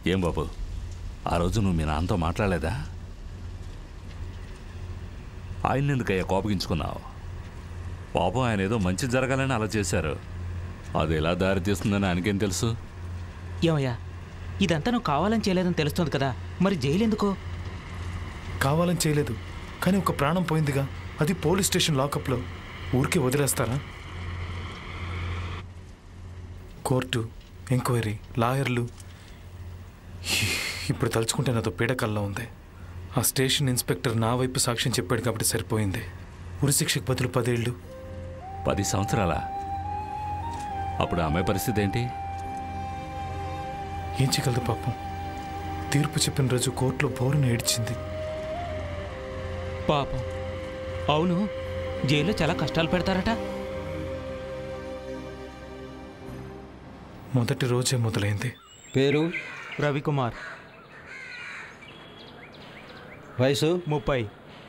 ఏం బాబు ఆ రోజు నువ్వు మీ నాన్నతో మాట్లాడలేదా ఆయన ఎందుకయ్యా కోపగించుకున్నావు పాపం ఆయన ఏదో మంచి జరగాలని అలా చేశారు అది ఎలా దారి తీస్తుందని ఆయనకేం తెలుసు ఏమయ్యా ఇదంతా నువ్వు కావాలని చేయలేదని తెలుస్తుంది కదా మరి జైలు ఎందుకో కావాలని చేయలేదు కానీ ఒక ప్రాణం పోయిందిగా అది పోలీస్ స్టేషన్ లాకప్లో ఊరికే వదిలేస్తారా కోర్టు ఎంక్వైరీ లాయర్లు ఇప్పుడు తలుచుకుంటే నాతో పీడకల్లా ఉంది ఆ స్టేషన్ ఇన్స్పెక్టర్ నా వైపు సాక్ష్యం చెప్పాడు కాబట్టి సరిపోయింది ఉరిశిక్షకు బదులు పదేళ్ళు పది సంవత్సరాల అప్పుడు ఆ అమ్మాయి పరిస్థితి ఏంటి ఏం చేయగలదు పాపం తీర్పు చెప్పిన రోజు కోర్టులో బోరును ఏడ్చింది పాపం అవును జైల్లో చాలా కష్టాలు పెడతారట మొదటి రోజే మొదలైంది పేరు రవికుమార్ వయసు ముప్పై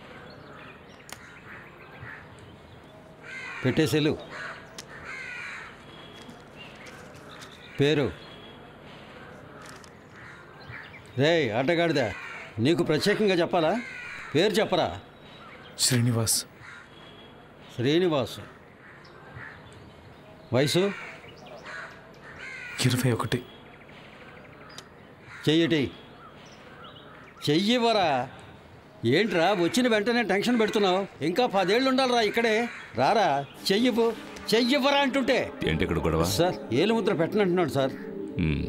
పెట్టేసెలు పేరు రే ఆటగాడిదా నీకు ప్రత్యేకంగా చెప్పాలా పేరు చెప్పరా శ్రీనివాస్ శ్రీనివాస్ వయసు ఇరవై ఒకటి చెయ్యటి చెయ్యివరా ఏంట్రా వచ్చిన వెంటనే టెన్షన్ పెడుతున్నావు ఇంకా పదేళ్ళు ఉండాలిరా ఇక్కడే రారా చెయ్యిపు చెయ్యివ్వరా అంటుంటే ఏంటి ఇక్కడ గొడవ సార్ ఏలు ముద్ర పెట్టనంటున్నాడు సార్ మ్మ్.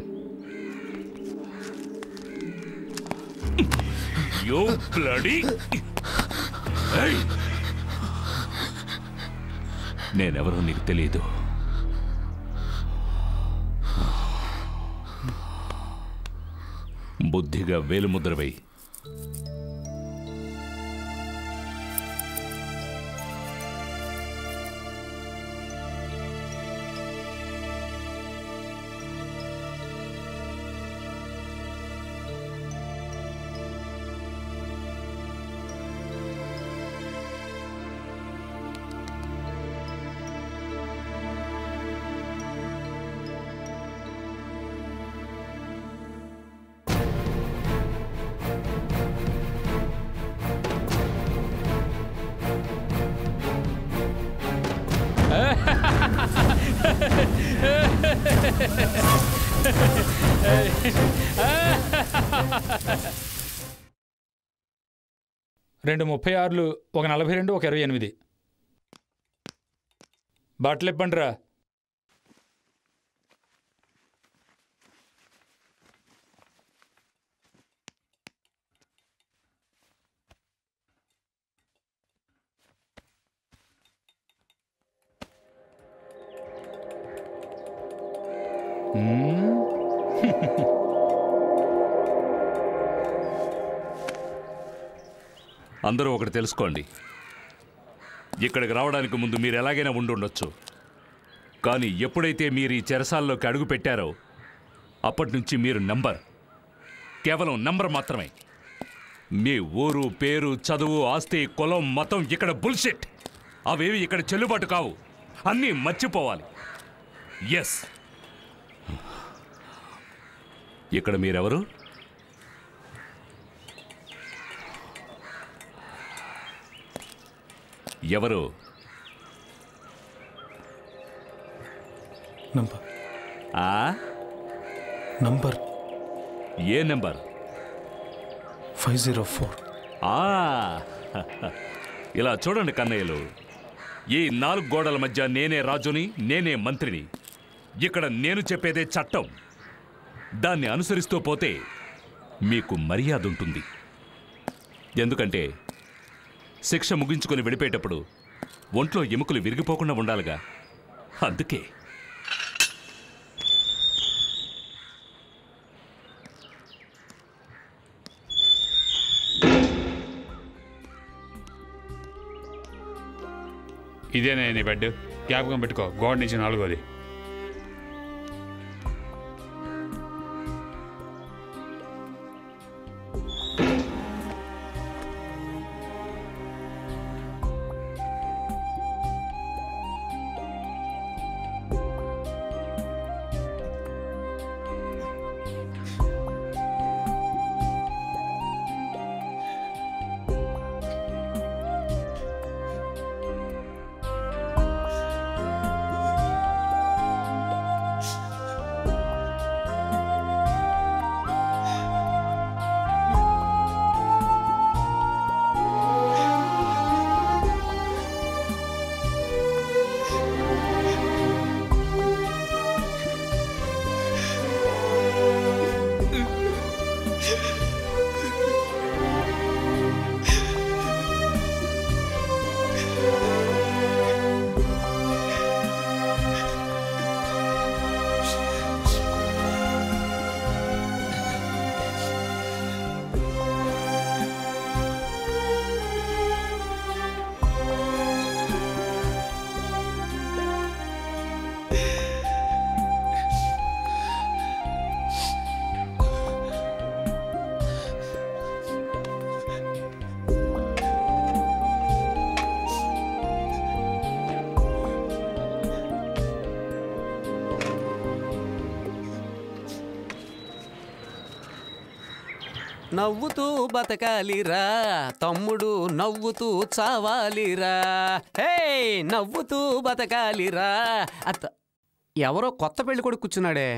You bloody- ఏయ్! నేనెవరో నీకు తెలియదు బుద్ధిగా వేలుముద్ర వేయి రెండు ముప్పై ఆరులు ఒక నలభై రెండు ఒక ఇరవై ఎనిమిది బట్టలు ఇప్పండిరా మ్మ్. అందరూ ఒకటి తెలుసుకోండి ఇక్కడికి రావడానికి ముందు మీరు ఎలాగైనా ఉండి ఉండొచ్చు కానీ ఎప్పుడైతే మీరు ఈ చెరసాల్లోకి అడుగు పెట్టారో అప్పటి నుంచి మీరు నంబర్ కేవలం నంబర్ మాత్రమే మీ ఊరు పేరు చదువు ఆస్తి కులం మతం ఇక్కడ బుల్షిట్ అవేవి ఇక్కడ చెల్లుబాటు కావు అన్నీ మర్చిపోవాలి ఎస్ ఇక్కడ మీరెవరు ఎవరు నంబర్ ఆ నంబర్ ఏ నెంబర్ ఫైవ్ జీరో ఫోర్ ఆ ఇలా చూడండి కన్నయ్యలు ఈ నాలుగు గోడల మధ్య నేనే రాజుని నేనే మంత్రిని ఇక్కడ నేను చెప్పేదే చట్టం దాన్ని అనుసరిస్తూ పోతే మీకు మర్యాద ఉంటుంది ఎందుకంటే శిక్ష ముగించుకొని వెళ్ళిపోయేటప్పుడు ఒంట్లో ఎముకలు విరిగిపోకుండా ఉండాలిగా అందుకే ఇదేనే నీ బెడ్ జ్ఞాపకం పెట్టుకో గోడ నుంచి నాలుగోది నవ్వుతూ బతకాలిరా తమ్ముడు నవ్వుతూ చావాలిరా హే నవ్వుతూ బతకాలిరా అత్త ఎవరో కొత్త పెళ్లి కొడుకు కూర్చున్నాడే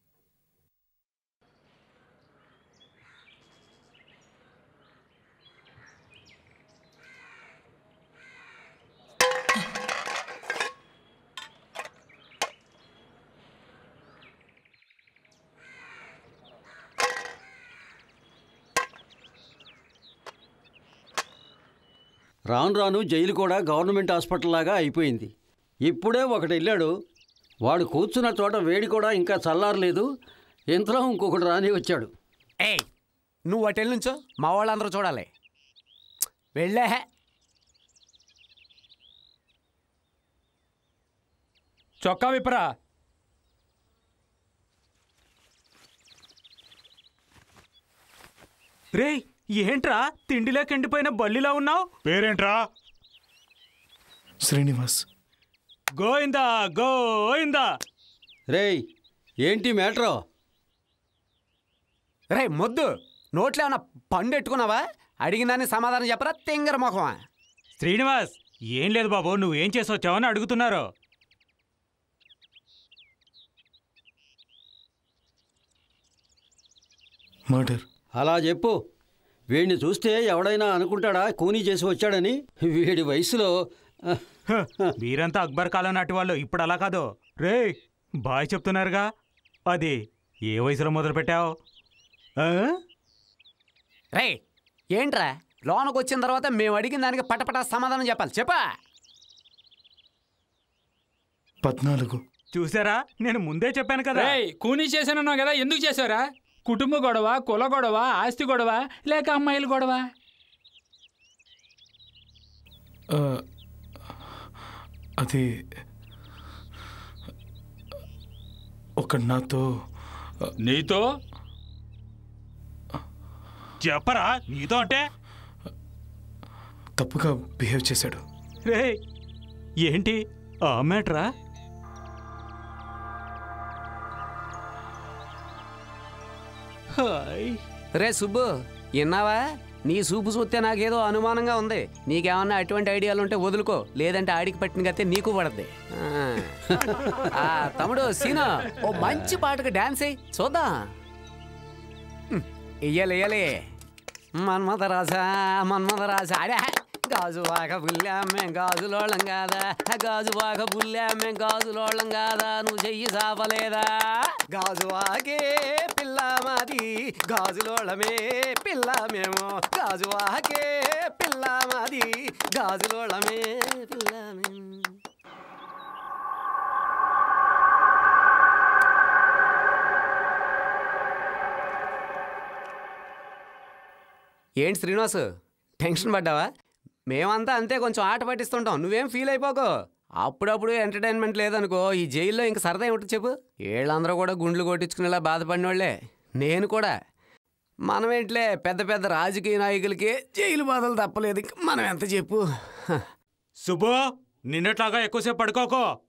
రాను రాను జైలు కూడా గవర్నమెంట్ హాస్పిటల్ లాగా అయిపోయింది ఇప్పుడే ఒకటి వెళ్ళాడు వాడు కూర్చున్న చోట వేడి కూడా ఇంకా చల్లారలేదు ఇంతలో ఇంకొకటి రాని వచ్చాడు ఏయ్ నువ్వు అటెల్ నుంచో మా వాళ్ళందరూ చూడాలి వెళ్ళే చొక్కా విప్పరా రే ఏంట్రా తిండిలోకి ఎండిపోయిన బల్లిలా ఉన్నావు పేరేంట్రా శ్రీనివాస్ గోయిందా గోయిందా రేయ్ ఏంటి మ్యాటరో రే మొద్దు నోట్లో ఏమన్నా పండు ఎట్టుకున్నావా అడిగిందాన్ని సమాధానం చెప్పరా తింగర మొఖమా శ్రీనివాస్ ఏం లేదు బాబు నువ్వేం చేసి వచ్చావని అడుగుతున్నారు మర్డర్ అలా చెప్పు వీడిని చూస్తే ఎవడైనా అనుకుంటాడా కూనీ చేసి వచ్చాడని వీడి వయసులో ఆ, హ, మీరంతా అక్బర్ కాలం నాటి వాళ్ళు ఇప్పుడు అలా కాదు రే బాయ్ చెప్తున్నారుగా అది ఏ వయసులో మొదలు పెట్టావు రే ఏంట్రా లోనకు వచ్చిన తర్వాత మేము అడిగిన దానికి పటపట సమాధానం చెప్పాలి చెప్పా పద్నాలుగు చూసారా నేను ముందే చెప్పాను కదా రేయ్ కూనీ చేశానన్నావు కదా ఎందుకు చేశారా కుటుంబ గొడవ కుల గొడవ ఆస్తి గొడవ లేక అమ్మాయిల గొడవ ఆ, అది ఒక నాతో నీతో చెప్పరా నీతో అంటే తప్పుగా బిహేవ్ చేశాడు రే ఏంటి ఆ మ్యాటరా హాయ్ రే సుబ్బు విన్నావా నీ సూపు చూస్తే నాకేదో అనుమానంగా ఉంది నీకేమన్నా అటువంటి ఐడియాలు ఉంటే వదులుకో లేదంటే ఆడికి పట్టిన గతే నీకు పడద్ది ఆ తమ్ముడు సీనా ఓ మంచి పాటకు డాన్స్ అయ్యి చూద్దాం హ్మ్, ఇయ్యాలి ఇయ్యాలి మన్మథ రాజా మన్మథ రాజా అడే గాజు వాక పుల్లామే గాజులోళ్ళం కాదా గాజు వాక పుల్లామే గాజులోళ్ళం కాదా నువ్వు చెయ్యి సాపలేదా గాజు వాకే పిల్ల మాది గాజులోళ్ళమే పిల్ల మేము గాజు వాకే పిల్ల మాది గాజులోళ్ళమే పిల్ల మేము ఏంటి శ్రీనివాసు టెన్షన్ పడ్డావా మేమంతా అంతే కొంచెం ఆట పట్టిస్తుంటాం నువ్వేం ఫీల్ అయిపోకో అప్పుడప్పుడు ఎంటర్టైన్మెంట్ లేదనుకో ఈ జైల్లో ఇంక సరదా ఏమిటో చెప్పు వీళ్ళందరూ కూడా గుండ్లు కొట్టించుకునేలా బాధపడిన వాళ్ళే నేను కూడా మనమేంట్లే పెద్ద పెద్ద రాజకీయ నాయకులకి జైలు బాధలు తప్పలేదు ఇంక మనం ఎంత చెప్పు హ. సుబ్బు నిన్నట్లాగా ఎక్కువసేపు పడుకోకో